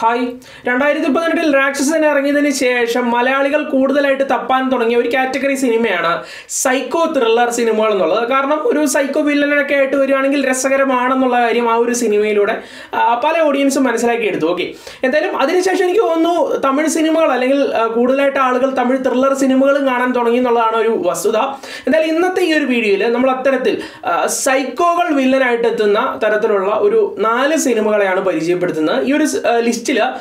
hi രണ്ടായിരത്തി പതിനെട്ടിൽ രാക്ഷസൻ ഇറങ്ങിയതിന് ശേഷം മലയാളികൾ കൂടുതലായിട്ട് തപ്പാൻ തുടങ്ങിയ ഒരു കാറ്റഗറി സിനിമയാണ് സൈക്കോ ത്രില്ലർ സിനിമകൾ എന്നുള്ളത് കാരണം ഒരു സൈക്കോ വില്ലനൊക്കെ ആയിട്ട് വരികയാണെങ്കിൽ രസകരമാണെന്നുള്ള കാര്യം ആ ഒരു സിനിമയിലൂടെ ആ, പല ഓഡിയൻസും മനസ്സിലാക്കി എടുത്തു ഓക്കെ എന്തായാലും അതിനുശേഷം എനിക്ക് തോന്നുന്നു തമിഴ് സിനിമകൾ അല്ലെങ്കിൽ ആ, കൂടുതലായിട്ട് ആളുകൾ തമിഴ് ത്രില്ലർ സിനിമകളും കാണാൻ തുടങ്ങി എന്നുള്ളതാണ് ഒരു വസ്തുത എന്തായാലും ഇന്നത്തെ ഈ ഒരു വീഡിയോയിൽ നമ്മൾ അത്തരത്തിൽ ആ, സൈക്കോകൾ വില്ലനായിട്ട് എത്തുന്ന തരത്തിലുള്ള ഒരു നാല് സിനിമകളെയാണ് പരിചയപ്പെടുത്തുന്നത് ഈ ഒരു ലിസ്റ്റിൽ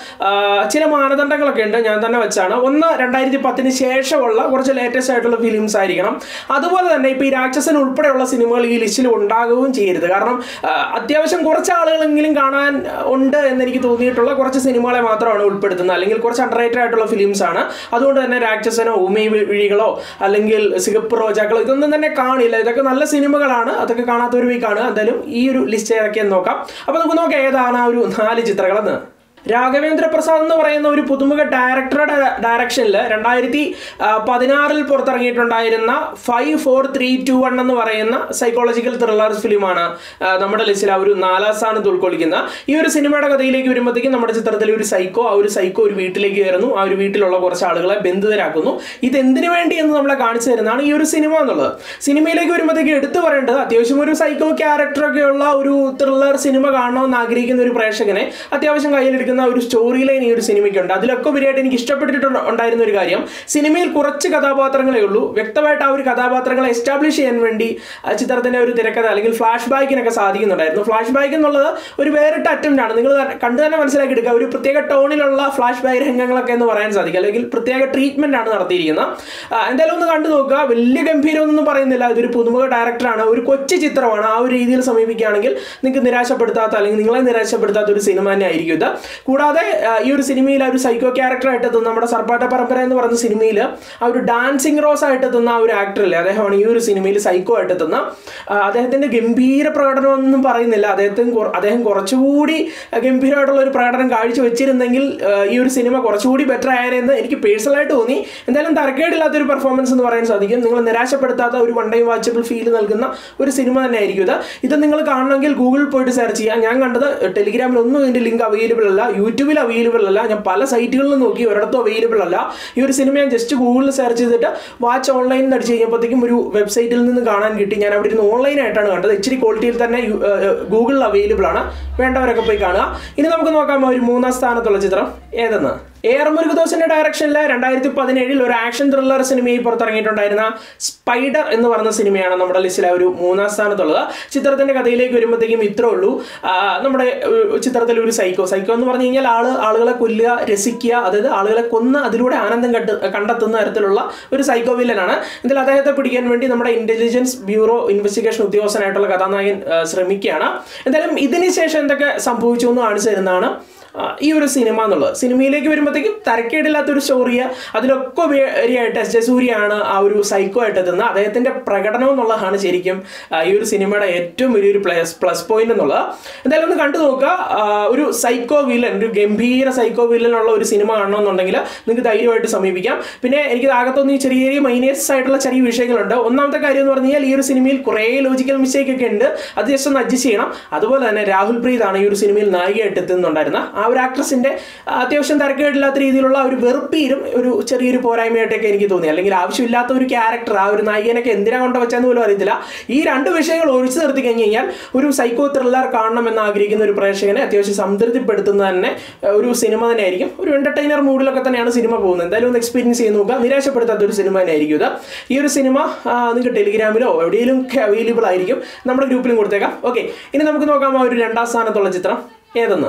ചില മാനദണ്ഡങ്ങളൊക്കെ ഉണ്ട് ഞാൻ തന്നെ വെച്ചാണ് ഒന്ന് രണ്ടായിരത്തി പത്തിന് ശേഷമുള്ള കുറച്ച് ലേറ്റസ്റ്റ് ആയിട്ടുള്ള ഫിലിംസ് ആയിരിക്കണം അതുപോലെ തന്നെ ഇപ്പോൾ ഈ രാക്ഷസൻ ഉൾപ്പെടെയുള്ള സിനിമകൾ ഈ ലിസ്റ്റിൽ ഉണ്ടാകുകയും ചെയ്യരുത് കാരണം ആ, അത്യാവശ്യം കുറച്ച് ആളുകളെങ്കിലും കാണാൻ ഉണ്ട് എന്ന് എനിക്ക് തോന്നിയിട്ടുള്ള കുറച്ച് സിനിമകളെ മാത്രമാണ് ഉൾപ്പെടുത്തുന്നത് അല്ലെങ്കിൽ കുറച്ച് അണ്ടർറേറ്റഡ് ആയിട്ടുള്ള ഫിലിംസ് ആണ് അതുകൊണ്ട് തന്നെ രാക്ഷസനോ ഉമൈ വിഴികളോ അല്ലെങ്കിൽ സിഗപ്പ് റോജാക്കളോ ഇതൊന്നും തന്നെ കാണില്ല ഇതൊക്കെ നല്ല സിനിമകളാണ് അതൊക്കെ കാണാത്തവർ പോയി കാണുക എന്തായാലും ഈ ഒരു ലിസ്റ്റ് ഏതൊക്കെയെന്ന് നോക്കാം അപ്പോൾ നമുക്ക് നോക്കാം ഏതാണ് ആ ഒരു നാല് ചിത്രങ്ങളെന്ന് രാഘവേന്ദ്ര പ്രസാദ് എന്ന് പറയുന്ന ഒരു പുതുമുഖ ഡയറക്ടറുടെ ഡയറക്ഷനിൽ രണ്ടായിരത്തി പതിനാറിൽ പുറത്തിറങ്ങിയിട്ടുണ്ടായിരുന്ന five four three two one എന്ന് പറയുന്ന സൈക്കോളജിക്കൽ ത്രില്ലർ ഫിലിമാണ് ആ, നമ്മുടെ ലിസ്റ്റിൽ ആ ഒരു നാലാം സ്ഥാനത്ത് ഉൾക്കൊള്ളിക്കുന്ന ഈ ഒരു സിനിമയുടെ കഥയിലേക്ക് വരുമ്പോഴത്തേക്കും നമ്മുടെ ചിത്രത്തിൽ ഒരു സൈക്കോ ആ ഒരു സൈക്കോ ഒരു വീട്ടിലേക്ക് കയറുന്നു ആ ഒരു വീട്ടിലുള്ള കുറച്ച് ആളുകളെ ബന്ധിതരാക്കുന്നു ഇത് എന്തിനു വേണ്ടി എന്ന് നമ്മളെ കാണിച്ചു തരുന്നതാണ് ഈ ഒരു സിനിമ എന്നുള്ളത് സിനിമയിലേക്ക് വരുമ്പോഴത്തേക്ക് എടുത്തു പറയേണ്ടത് അത്യാവശ്യം ഒരു സൈക്കോ ക്യാരക്ടറൊക്കെ ഉള്ള ഒരു ത്രില്ലർ സിനിമ കാണണമെന്ന് ആഗ്രഹിക്കുന്ന ഒരു പ്രേക്ഷകനെ അത്യാവശ്യം കയ്യിലെടുക്കുന്ന ഒരു സ്റ്റോറി ലൈൻ ഈ ഒരു സിനിമയ്ക്കുണ്ട് അതിലൊക്കെ ഉപരിയായിട്ട് എനിക്ക് ഇഷ്ടപ്പെട്ടിട്ടുണ്ട് ഉണ്ടായിരുന്ന ഒരു കാര്യം സിനിമയിൽ കുറച്ച് കഥാപാത്രങ്ങളേ ഉള്ളൂ വ്യക്തമായിട്ട് ആ ഒരു കഥാപാത്രങ്ങളെ എസ്റ്റാബ്ലിഷ് ചെയ്യാൻ വേണ്ടി ആ ചിത്രത്തിന്റെ ഒരു തിരക്കഥ അല്ലെങ്കിൽ ഫ്ലാഷ് ബാക്കിനൊക്കെ സാധിക്കുന്നുണ്ടായിരുന്നു ഫ്ലാഷ് ബാക്ക് എന്നുള്ളത് ഒരു വേറിട്ട അറ്റംപ്റ്റ് ആണ് നിങ്ങൾ തന്നെ- കണ്ടു തന്നെ മനസ്സിലാക്കി എടുക്കുക ഒരു പ്രത്യേക ടോണിലുള്ള ഫ്ലാഷ് ബാക്ക് രംഗങ്ങളൊക്കെ എന്ന് പറയാൻ സാധിക്കും അല്ലെങ്കിൽ പ്രത്യേക ട്രീറ്റ്മെന്റ് ആണ് നടത്തിയിരിക്കുന്നത് ആ, എന്തായാലും ഒന്ന് കണ്ടു നോക്കുക വലിയ ഗംഭീരമൊന്നും പറയുന്നില്ല ഇതൊരു പുതുമുഖ ഡയറക്ടറാണ് ഒരു കൊച്ചു ചിത്രമാണ് ആ ഒരു രീതിയിൽ സമീപിക്കുകയാണെങ്കിൽ നിങ്ങൾക്ക് നിരാശപ്പെടുത്താത്ത അല്ലെങ്കിൽ നിങ്ങളെ നിരാശപ്പെടുത്താത്ത ഒരു സിനിമ തന്നെ ആയിരിക്കും ഇത് കൂടാതെ ആ, ഈ ഒരു സിനിമയിൽ ആ ഒരു സൈക്കോ ക്യാരക്ടറായിട്ട് എത്തുന്ന നമ്മുടെ സർപ്പാട്ട പരമ്പര എന്ന് പറയുന്ന സിനിമയിൽ ആ ഒരു ഡാൻസിങ് റോസ് ആയിട്ട് എത്തുന്ന ആ ഒരു ആക്ടറല്ലേ അദ്ദേഹമാണ് ഈ ഒരു സിനിമയിൽ സൈക്കോ ആയിട്ട് എത്തുന്ന ആ, അദ്ദേഹത്തിന്റെ ഗംഭീര പ്രകടനമൊന്നും പറയുന്നില്ല അദ്ദേഹത്തിന് കുറ- അദ്ദേഹം കുറച്ചുകൂടി ഗംഭീരമായിട്ടുള്ള ഒരു പ്രകടനം കാഴ്ച വെച്ചിരുന്നെങ്കിൽ ആ, ഈ ഒരു സിനിമ കുറച്ചുകൂടി ബെറ്റർ ആയെന്ന് എനിക്ക് പേഴ്സണലായിട്ട് തോന്നി എന്തായാലും തരക്കേടില്ലാത്ത ഒരു പെർഫോമൻസ് എന്ന് പറയാൻ സാധിക്കും നിങ്ങൾ നിരാശപ്പെടുത്താത്ത ഒരു വൺ ടൈം വാച്ചബിൾ ഫീൽ നൽകുന്ന ഒരു സിനിമ തന്നെ ആയിരിക്കും ഇത് ഇത് നിങ്ങൾ കാണണമെങ്കിൽ ഗൂഗിളിൽ പോയിട്ട് സെർച്ച് ചെയ്യാം ഞാൻ കണ്ടത് ടെലിഗ്രാമിൽ ഒന്നും ഇതിന്റെ ലിങ്ക് അവൈലബിൾ അല്ല യൂട്യൂബിൽ അവൈലബിൾ അല്ല ഞാൻ പല സൈറ്റുകളിലും നോക്കി ഒരിടത്തും അവൈലബിൾ അല്ല ഈ ഒരു സിനിമ ഞാൻ ജസ്റ്റ് ഗൂഗിളിൽ സെർച്ച് ചെയ്തിട്ട് വാച്ച് ഓൺലൈൻ എന്ന് അടിച്ച് കഴിഞ്ഞപ്പോഴത്തേക്കും ഒരു വെബ്സൈറ്റിൽ നിന്ന് കാണാൻ കിട്ടി ഞാൻ അവിടെ ഇരുന്ന് ഓൺലൈൻ ആയിട്ടാണ് കണ്ടത് ഇച്ചിരി ക്വാളിറ്റിയിൽ തന്നെ യു- ഏഹ് ഗൂഗിളിൽ അവൈലബിൾ ആണ് വേണ്ടവരൊക്കെ പോയി കാണുക ഇനി നമുക്ക് നോക്കാം ഒരു മൂന്നാം സ്ഥാനത്തുള്ള ചിത്രം ഏതെന്ന് എ ആർ മുരുകദോസിന്റെ ഡയറക്ഷനിൽ രണ്ടായിരത്തി പതിനേഴിൽ ഒരു ആക്ഷൻ ത്രില്ലർ സിനിമയിൽ പുറത്തിറങ്ങിയിട്ടുണ്ടായിരുന്ന സ്പൈഡർ എന്ന് പറയുന്ന സിനിമയാണ് നമ്മുടെ ലിസ്റ്റിലെ ഒരു മൂന്നാം സ്ഥാനത്തുള്ളത് ചിത്രത്തിന്റെ കഥയിലേക്ക് വരുമ്പോഴത്തേക്കും ഇത്രേ ഉള്ളൂ ആ, നമ്മുടെ ഏഹ്, ചിത്രത്തിൽ ഒരു സൈക്കോ സൈക്കോ എന്ന് പറഞ്ഞു കഴിഞ്ഞാൽ ആള് ആളുകളെ കൊല്ലുക രസിക്കുക അതായത് ആളുകളെ കൊന്ന് അതിലൂടെ ആനന്ദം കണ്ട് കണ്ടെത്തുന്ന തരത്തിലുള്ള ഒരു സൈക്കോ വില്ലനാണ് ഇതിൽ അദ്ദേഹത്തെ പിടിക്കാൻ വേണ്ടി നമ്മുടെ ഇന്റലിജൻസ് ബ്യൂറോ ഇൻവെസ്റ്റിഗേഷൻ ഉദ്യോഗസ്ഥനായിട്ടുള്ള കഥാനായകൻ ആ, ശ്രമിക്കുകയാണ് എന്തായാലും ഇതിന് ശേഷം എന്തൊക്കെ സംഭവിച്ചു എന്ന് കാണിച്ചു തരുന്നതാണ് ആ, ഈ ഒരു സിനിമ എന്നുള്ളത് സിനിമയിലേക്ക് വരുമ്പോഴത്തേക്കും തരക്കേടില്ലാത്ത ഒരു സ്റ്റോറിയ അതിലൊക്കെ ഉപരിയായിട്ട് എസ് ജസൂരിയാണ് ആ ഒരു സൈക്കോ ആയിട്ട് എത്തുന്നത് അദ്ദേഹത്തിന്റെ പ്രകടനം എന്നുള്ളതാണ് ശരിക്കും ആ, ഈ ഒരു സിനിമയുടെ ഏറ്റവും വലിയൊരു പ്ലസ് പ്ലസ് പോയിന്റ് എന്നുള്ളത് എന്തായാലും ഒന്ന് കണ്ടു നോക്കുക ആ, ഒരു സൈക്കോ വില്ലൻ ഒരു ഗംഭീര സൈക്കോ വില്ലൻ ഉള്ള ഒരു സിനിമ കാണണമെന്നുണ്ടെങ്കിൽ നിങ്ങൾക്ക് ധൈര്യമായിട്ട് സമീപിക്കാം പിന്നെ എനിക്ക് ആകത്തൊന്നും ഈ ചെറിയ ചെറിയ മൈനേഴ്സ് ആയിട്ടുള്ള ചെറിയ വിഷയങ്ങളുണ്ട് ഒന്നാമത്തെ കാര്യം എന്ന് പറഞ്ഞു കഴിഞ്ഞാൽ ഈ ഒരു സിനിമയിൽ കുറേ ലോജിക്കൽ മിസ്റ്റേക്ക് ഒക്കെ ഉണ്ട് അത് ജസ്റ്റ് ഒന്ന് അഡ്ജസ്റ്റ് ചെയ്യണം അതുപോലെ തന്നെ രാഹുൽ പ്രീത് ആണ് ഈ ഒരു സിനിമയിൽ നായികയായിട്ട് എത്തുന്നുണ്ടായിരുന്ന ആ ഒരു ആക്ട്രസിന്റെ അത്യാവശ്യം തരക്കേടില്ലാത്ത രീതിയിലുള്ള ഒരു വെറുപ്പീരും ഒരു ചെറിയൊരു പോരായ്മയായിട്ടൊക്കെ എനിക്ക് തോന്നി അല്ലെങ്കിൽ ആവശ്യമില്ലാത്ത ഒരു ക്യാരക്ടർ ആ ഒരു നായികനൊക്കെ എന്തിനാ കൊണ്ട് വെച്ചെന്ന് പോലും അറിയത്തില്ല ഈ രണ്ട് വിഷയങ്ങൾ ഒഴിച്ചു നിർത്തി കഴിഞ്ഞ് കഴിഞ്ഞാൽ ഒരു സൈക്കോ ത്രില്ലർ കാണണമെന്ന് ആഗ്രഹിക്കുന്ന ഒരു പ്രേക്ഷകനെ അത്യാവശ്യം സംതൃപ്തിപ്പെടുത്തുന്ന തന്നെ ഏഹ്, ഒരു സിനിമ തന്നെ ആയിരിക്കും ഒരു എന്റർടൈനർ മൂഡിലൊക്കെ തന്നെയാണ് സിനിമ പോകുന്നത് എന്തായാലും ഒന്ന് എക്സ്പീരിയൻസ് ചെയ്ത് നോക്കുക നിരാശപ്പെടുത്താത്ത ഒരു സിനിമ തന്നെ ആയിരിക്കും ഇത് ഈ ഒരു സിനിമ ആ, നിങ്ങൾക്ക് ടെലിഗ്രാമിലോ എവിടെയെങ്കിലും ഒക്കെ അവൈലബിൾ ആയിരിക്കും നമ്മുടെ ഗ്രൂപ്പിലും കൊടുത്തേക്കാം ഓക്കെ ഇനി നമുക്ക് നോക്കാം ആ ഒരു രണ്ടാം സ്ഥാനത്തുള്ള ചിത്രം ഏതെന്ന്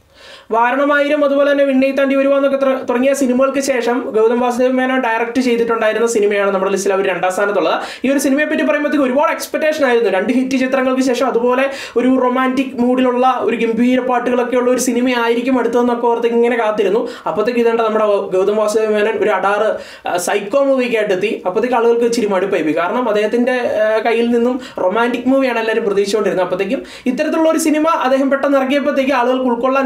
വാരണമായിരം അതുപോലെ തന്നെ വിണ്ണയി താണ്ടി വരുവാന്നൊക്കെ ത്ര- തുടങ്ങിയ സിനിമകൾക്ക് ശേഷം ഗൗതം വാസുദേവ് മേനോൻ ഡയറക്റ്റ് ചെയ്തിട്ടുണ്ടായിരുന്ന സിനിമയാണ് നമ്മുടെ ലിസ്റ്റിൽ അവർ രണ്ടാം സ്ഥാനത്തുള്ളത് ഈ ഒരു സിനിമയെ പറ്റി പറയുമ്പോഴത്തേക്ക് ഒരുപാട് എക്സ്പെക്ടേഷൻ ആയിരുന്നു രണ്ട് ഹിറ്റ് ചിത്രങ്ങൾക്ക് ശേഷം അതുപോലെ ഒരു റൊമാൻറ്റിക് മൂഡിലുള്ള ഒരു ഗംഭീര പാട്ടുകളൊക്കെ ഉള്ള ഒരു സിനിമ ആയിരിക്കും അടുത്തതെന്നൊക്കെ ഓർത്ത് ഇങ്ങനെ കാത്തിരുന്നു അപ്പോഴത്തേക്ക് ഇതേണ്ട നമ്മുടെ ഗൗതം വാസുദേവ് മേനോൻ ഒരു അടാറ് സൈക്കോ മൂവിക്കായിട്ട് എത്തി അപ്പോഴത്തേക്ക് ആളുകൾക്ക് ഇച്ചിരി മടുപ്പായി പോയി കാരണം അദ്ദേഹത്തിന്റെ ആ, കയ്യിൽ നിന്നും റൊമാൻറ്റിക് മൂവിയാണ് എല്ലാവരും പ്രതീക്ഷിച്ചുകൊണ്ടിരുന്നത് അപ്പോഴത്തേക്കും ഇത്തരത്തിലുള്ള ഒരു സിനിമ അദ്ദേഹം പെട്ടെന്ന് ഇറക്കിയപ്പോഴത്തേക്ക് ആളുകൾക്ക് ഉൾക്കൊള്ളാൻ സാധിച്ചില്ല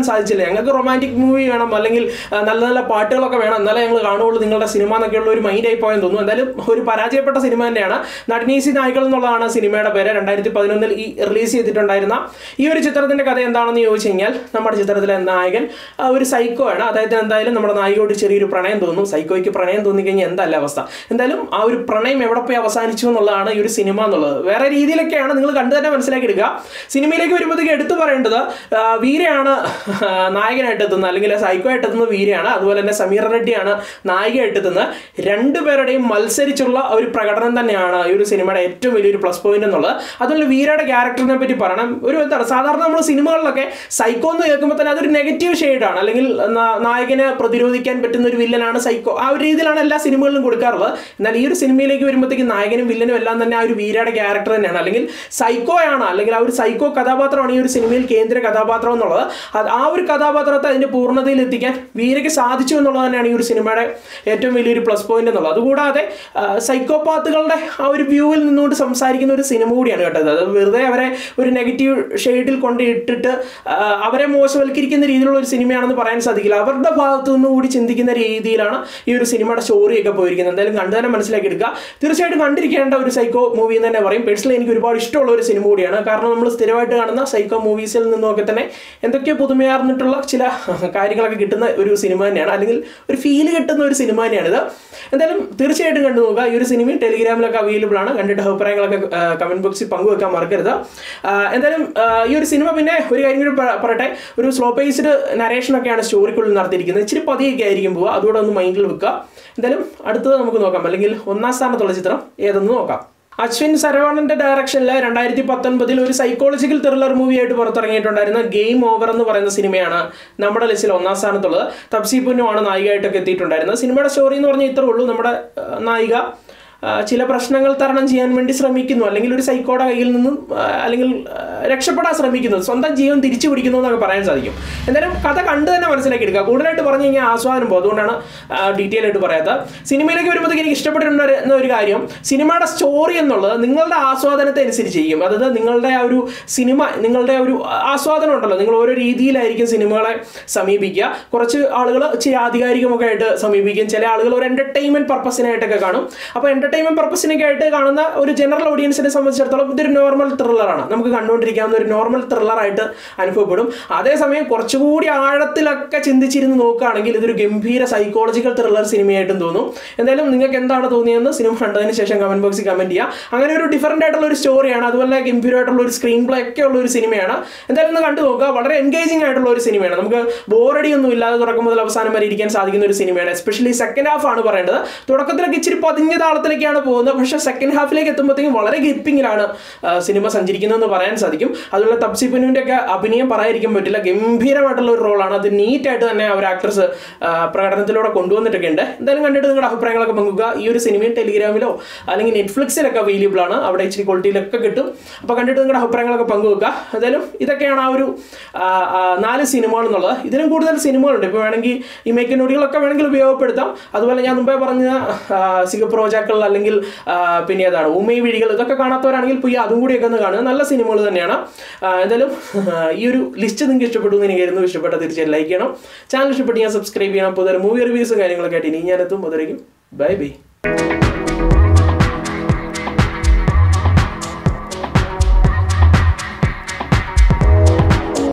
ഞങ്ങൾക്ക് റൊമാൻറ്റിക് മൂവി വേണം അല്ലെങ്കിൽ ആ, നല്ല നല്ല പാട്ടുകളൊക്കെ വേണം എന്നാലേ ഞങ്ങൾ കാണുള്ളൂ നിങ്ങളുടെ സിനിമ എന്നൊക്കെയുള്ള ഒരു മൈൻഡ് ആയി പോയെന്ന് തോന്നുന്നു എന്തായാലും ഒരു പരാജയപ്പെട്ട സിനിമ തന്നെയാണ് നടിനീസി നായ്ക്കൾ എന്നുള്ളതാണ് സിനിമയുടെ പേര് രണ്ടായിരത്തി പതിനൊന്നിൽ ഈ റിലീസ് ചെയ്തിട്ടുണ്ടായിരുന്ന ഈ ഒരു ചിത്രത്തിന്റെ കഥ എന്താണെന്ന് ചോദിച്ചു കഴിഞ്ഞാൽ നമ്മുടെ ചിത്രത്തിലെ നായകൻ ആ, ഒരു സൈക്കോ ആണ് അദ്ദേഹത്തിന് എന്തായാലും നമ്മുടെ നായികയോട് ചെറിയൊരു പ്രണയം തോന്നുന്നു സൈക്കോയ്ക്ക് പ്രണയം തോന്നിക്കഴിഞ്ഞാൽ എന്തല്ല അവസ്ഥ എന്തായാലും ആ ഒരു പ്രണയം എവിടെ പോയി അവസാനിച്ചു എന്നുള്ളതാണ് ഈ ഒരു സിനിമ എന്നുള്ളത് വേറെ രീതിയിലൊക്കെയാണ് നിങ്ങൾ കണ്ടു തന്നെ മനസ്സിലാക്കി എടുക്കുക സിനിമയിലേക്ക് വരുമ്പോഴത്തേക്ക് എടുത്തു പറയേണ്ടത് ആ, വീരയാണ് ആ, നായകനായിട്ട് എത്തുന്നത് അല്ലെങ്കിൽ സൈക്കോ ആയിട്ട് എത്തുന്നത് വീരയാണ് അതുപോലെ തന്നെ സമീർ റെഡ്ഡിയാണ് നായികയായിട്ട് എത്തുന്നത് രണ്ടുപേരുടെയും മത്സരിച്ചുള്ള ഒരു പ്രകടനം തന്നെയാണ് ഈ ഒരു സിനിമയുടെ ഏറ്റവും വലിയൊരു പ്ലസ് പോയിന്റ് എന്നുള്ളത് അതുപോലെ വീരയുടെ ക്യാരക്ടറിനെ പറ്റി പറയണം ഒരു എന്താണ് സാധാരണ നമ്മൾ സിനിമകളിലൊക്കെ സൈക്കോ എന്ന് കേൾക്കുമ്പോൾ തന്നെ അതൊരു നെഗറ്റീവ് ഷെയ്ഡാണ് അല്ലെങ്കിൽ നാ- നായകനെ പ്രതിരോധിക്കാൻ പറ്റുന്ന ഒരു വില്ലനാണ് സൈക്കോ ആ ഒരു രീതിയിലാണ് എല്ലാ സിനിമകളിലും കൊടുക്കാറുള്ളത് എന്നാൽ ഈ ഒരു സിനിമയിലേക്ക് വരുമ്പോഴത്തേക്ക് നായകനും വില്ലനും എല്ലാം തന്നെ ആ ഒരു വീരയുടെ ക്യാരക്ടർ തന്നെയാണ് അല്ലെങ്കിൽ സൈക്കോയാണ് അല്ലെങ്കിൽ ആ ഒരു സൈക്കോ കഥാപാത്രമാണ് ഈ ഒരു സിനിമയിൽ കേന്ദ്ര കഥാപാത്രം എന്നുള്ളത് അത് ആ ഒരു കഥാപാത്രത്തെ അതിന്റെ പൂർണ്ണതയിൽ എത്തിക്കാൻ വീരയ്ക്ക് സാധിച്ചു എന്നുള്ളത് തന്നെയാണ് ഈ ഒരു സിനിമയുടെ ഏറ്റവും വലിയൊരു പ്ലസ് പോയിന്റ് എന്നുള്ളത് അതുകൂടാതെ ആ, സൈക്കോപാത്തുകളുടെ ആ ഒരു വ്യൂവിൽ നിന്നുകൊണ്ട് സംസാരിക്കുന്ന ഒരു സിനിമ കൂടിയാണ് കേട്ടത് അത് വെറുതെ അവരെ ഒരു നെഗറ്റീവ് ഷെയ്ഡിൽ കൊണ്ട് ഇട്ടിട്ട് ആ, അവരെ മോശവൽക്കരിക്കുന്ന രീതിയിലുള്ള ഒരു സിനിമയാണെന്ന് പറയാൻ സാധിക്കില്ല അവരുടെ ഭാഗത്തു നിന്ന് കൂടി ചിന്തിക്കുന്ന രീതിയിലാണ് ഈ ഒരു സിനിമയുടെ സ്റ്റോറിയൊക്കെ പോയിരിക്കുന്നത് എന്തായാലും കണ്ടു തന്നെ മനസ്സിലാക്കി എടുക്കുക തീർച്ചയായിട്ടും കണ്ടിരിക്കേണ്ട ഒരു സൈക്കോ മൂവി എന്ന് തന്നെ പറയും പേഴ്സണലി എനിക്ക് ഒരുപാട് ഇഷ്ടമുള്ള ഒരു സിനിമ കൂടിയാണ് കാരണം നമ്മൾ സ്ഥിരമായിട്ട് കാണുന്ന സൈക്കോ മൂവീസിൽ നിന്നൊക്കെ തന്നെ എന്തൊക്കെയോ പുതുമയാർന്നിട്ടുള്ള ചില കാര്യങ്ങളൊക്കെ കിട്ടുന്ന ഒരു സിനിമ തന്നെയാണ് അല്ലെങ്കിൽ ഒരു ഫീല് കിട്ടുന്ന ഒരു സിനിമ തന്നെയാണിത് എന്തായാലും തീർച്ചയായിട്ടും കണ്ടു നോക്കുക ഈ ഒരു സിനിമ ടെലിഗ്രാമിലൊക്കെ അവൈലബിൾ ആണ് കണ്ടിട്ട് അഭിപ്രായങ്ങളൊക്കെ കമന്റ് ബോക്സിൽ പങ്കുവെക്കാൻ മറക്കരുത് ആ, എന്തായാലും ആ, ഈ ഒരു സിനിമ പിന്നെ ഒരു കാര്യം കൂടി പ- പറയട്ടെ ഒരു സ്ലോ പേസ്ഡ് നരേഷനൊക്കെയാണ് സ്റ്റോറിക്കുള്ളിൽ നടത്തിയിരിക്കുന്നത് ഇച്ചിരി പതിയൊക്കെ ആയിരിക്കും പോവുക അതുകൂടെ ഒന്ന് മൈൻഡിൽ വെക്കുക എന്തായാലും അടുത്തത് നമുക്ക് നോക്കാം അല്ലെങ്കിൽ ഒന്നാം സ്ഥാനത്തുള്ള ചിത്രം ഏതെന്ന് നോക്കാം അശ്വിൻ സരവണന്റെ ഡയറക്ഷനിൽ രണ്ടായിരത്തി പത്തൊൻപതിൽ ഒരു സൈക്കോളജിക്കൽ ത്രില്ലർ മൂവി ആയിട്ട് പുറത്തിറങ്ങിയിട്ടുണ്ടായിരുന്ന ഗെയിം ഓവർ എന്ന് പറയുന്ന സിനിമയാണ് നമ്മുടെ ലിസ്റ്റിൽ ഒന്നാം സ്ഥാനത്തുള്ളത് തപ്സി പുന്നു ആണ് നായികയായിട്ടൊക്കെ എത്തിയിട്ടുണ്ടായിരുന്നത് സിനിമയുടെ സ്റ്റോറി എന്ന് പറഞ്ഞാൽ ഇത്രേ ഉള്ളൂ നമ്മുടെ ആ, നായിക ആ, ചില പ്രശ്നങ്ങൾ തരണം ചെയ്യാൻ വേണ്ടി ശ്രമിക്കുന്നു അല്ലെങ്കിൽ ഒരു സൈക്കോയുടെ കയ്യിൽ നിന്നും ആ, അല്ലെങ്കിൽ ആ, രക്ഷപ്പെടാൻ ശ്രമിക്കുന്നു സ്വന്തം ജീവൻ തിരിച്ചു പിടിക്കുന്നു എന്നൊക്കെ പറയാൻ സാധിക്കും എന്തായാലും കഥ കണ്ടു തന്നെ മനസ്സിലാക്കി എടുക്കുക കൂടുതലായിട്ട് പറഞ്ഞു കഴിഞ്ഞാൽ ആസ്വാദനം പോകും അതുകൊണ്ടാണ് ഡീറ്റെയിൽ ആയിട്ട് പറയാത്തത് സിനിമയിലേക്ക് വരുമ്പോഴത്തേക്ക് എനിക്ക് ഇഷ്ടപ്പെട്ടിട്ടുണ്ടായിരുന്ന ഒരു കാര്യം സിനിമയുടെ സ്റ്റോറി എന്നുള്ളത് നിങ്ങളുടെ ആസ്വാദനത്തെ അനുസരിച്ച് ചെയ്യും അതായത് നിങ്ങളുടെ ആ ഒരു സിനിമ നിങ്ങളുടെ ഒരു ആസ്വാദനം ഉണ്ടല്ലോ നിങ്ങൾ ഓരോ രീതിയിലായിരിക്കും സിനിമകളെ സമീപിക്കുക കുറച്ച് ആളുകൾ ഇച്ചിരി ആധികാരികമൊക്കെ ആയിട്ട് സമീപിക്കും ചില ആളുകൾ ഒരു എന്റർടൈൻമെന്റ് പർപ്പസിനായിട്ടൊക്കെ കാണും അപ്പോൾ എന്റർടൈൻമെന്റ് പർപ്പസിനൊക്കെ ആയിട്ട് കാണുന്ന ഒരു ജനറൽ ഓഡിയൻസിനെ സംബന്ധിച്ചിടത്തോളം ഇതൊരു നോർമൽ ത്രില്ലറാണ് നമുക്ക് കണ്ടുകൊണ്ടിരിക്കാവുന്ന ഒരു നോർമൽ ത്രില്ലറായിട്ട് അനുഭവപ്പെടും അതേസമയം കുറച്ചുകൂടി ആഴത്തിലൊക്കെ ചിന്തിച്ചിരുന്ന് നോക്കുകയാണെങ്കിൽ ഇതൊരു ഗംഭീര സൈക്കോളജിക്കൽ ത്രില്ലർ സിനിമയായിട്ടും തോന്നും എന്തായാലും നിങ്ങൾക്ക് എന്താണ് തോന്നിയതെന്ന് സിനിമ കണ്ടതിന് ശേഷം കമന്റ് ബോക്സിൽ കമന്റ് ചെയ്യുക അങ്ങനെ ഒരു ഡിഫറൻ്റ് ആയിട്ടുള്ള ഒരു സ്റ്റോറിയാണ് അതുപോലെ ഗംഭീരമായിട്ടുള്ള ഒരു സ്ക്രീൻ പ്ലേ ഒക്കെ ഉള്ള ഒരു സിനിമയാണ് എന്തായാലും ഒന്ന് കണ്ടു നോക്കുക വളരെ എൻഗേജിംഗ് ആയിട്ടുള്ള ഒരു സിനിമയാണ് നമുക്ക് ബോറടി ഒന്നും ഇല്ലാതെ തുടക്കം മുതൽ അവസാനം വരെ ഇരിക്കാൻ സാധിക്കുന്ന ഒരു സിനിമയാണ് എസ്പെഷ്യലി സെക്കൻഡ് ഹാഫ് ആണ് പറയേണ്ടത് തുടക്കത്തിലൊക്കെ ഇച്ചിരി പതിഞ്ഞ താളത്തിലേക്കാണ് പോകുന്നത് പക്ഷേ സെക്കൻഡ് ഹാഫിലേക്ക് എത്തുമ്പോഴത്തേക്കും വളരെ ഗ്രിപ്പിങ്ങിലാണ് സിനിമ സഞ്ചരിക്കുന്നതെന്ന് പറയാൻ സാധിക്കും അതുപോലെ തപ്സി പുനുവിൻ്റെ ഒക്കെ അഭിനയം പറയാതിരിക്കാൻ പറ്റില്ല ഗംഭീരമായിട്ടുള്ള ഒരു റോളാണ് അത് നീറ്റായിട്ട് തന്നെ അവർ ആക്ട്രസ് പ്രകടനത്തിലൂടെ കൊണ്ടുവന്നിട്ടൊക്കെ ഉണ്ട് എന്തായാലും കണ്ടിട്ട് നിങ്ങളുടെ അഭിപ്രായങ്ങളൊക്കെ പങ്കുക ഈ ഒരു സിനിമയും ടെലിഗ്രാമിലോ അല്ലെങ്കിൽ നെറ്റ്ഫ്ലിക്സിലൊക്കെ അവൈലബിൾ ആണ് അവിടെ ഇച്ചിരി ക്വാളിറ്റിയിലൊക്കെ കിട്ടും അപ്പോൾ കണ്ടിട്ട് നിങ്ങളുടെ അഭിപ്രായങ്ങളൊക്കെ പങ്കുവെക്കുക എന്തായാലും ഇതൊക്കെയാണ് ആ ഒരു ആ, ആ, നാല് സിനിമകൾ എന്നുള്ളത് ഇതിലും കൂടുതൽ സിനിമകളുണ്ട് ഇപ്പോൾ വേണമെങ്കിൽ ഈ മേക്കിനോടികളൊക്കെ വേണമെങ്കിൽ ഉപയോഗപ്പെടുത്താം അതുപോലെ ഞാൻ മുമ്പേ പറഞ്ഞ സിഗപ്രോജാക്കൾ അല്ലെങ്കിൽ ആ, പിന്നെ ഏതാണ് ഉമൈ വിഴികൾ ഇതൊക്കെ കാണാത്തവരാണെങ്കിൽ പോയി അതും കൂടിയൊക്കെ ഒന്ന് കാണുക നല്ല സിനിമകൾ തന്നെയാണ് ആ, എന്തായാലും ഈ ഒരു ലിസ്റ്റ് നിങ്ങൾക്ക് ഇഷ്ടപ്പെട്ടു എന്ന് എനിക്ക് കരുതുന്നു ഇഷ്ടപ്പെട്ട തീർച്ചയായും ലൈക്ക് ചെയ്യണം ചാനൽ ഇഷ്ടപ്പെട്ട് ഞാൻ സബ്സ്ക്രൈബ് ചെയ്യണം പുതിയ മൂവി റിവ്യൂസും കാര്യങ്ങളൊക്കെ ആയിട്ട് ഇനി ഞാനെത്തും അതുവരെയും ബൈ ബൈ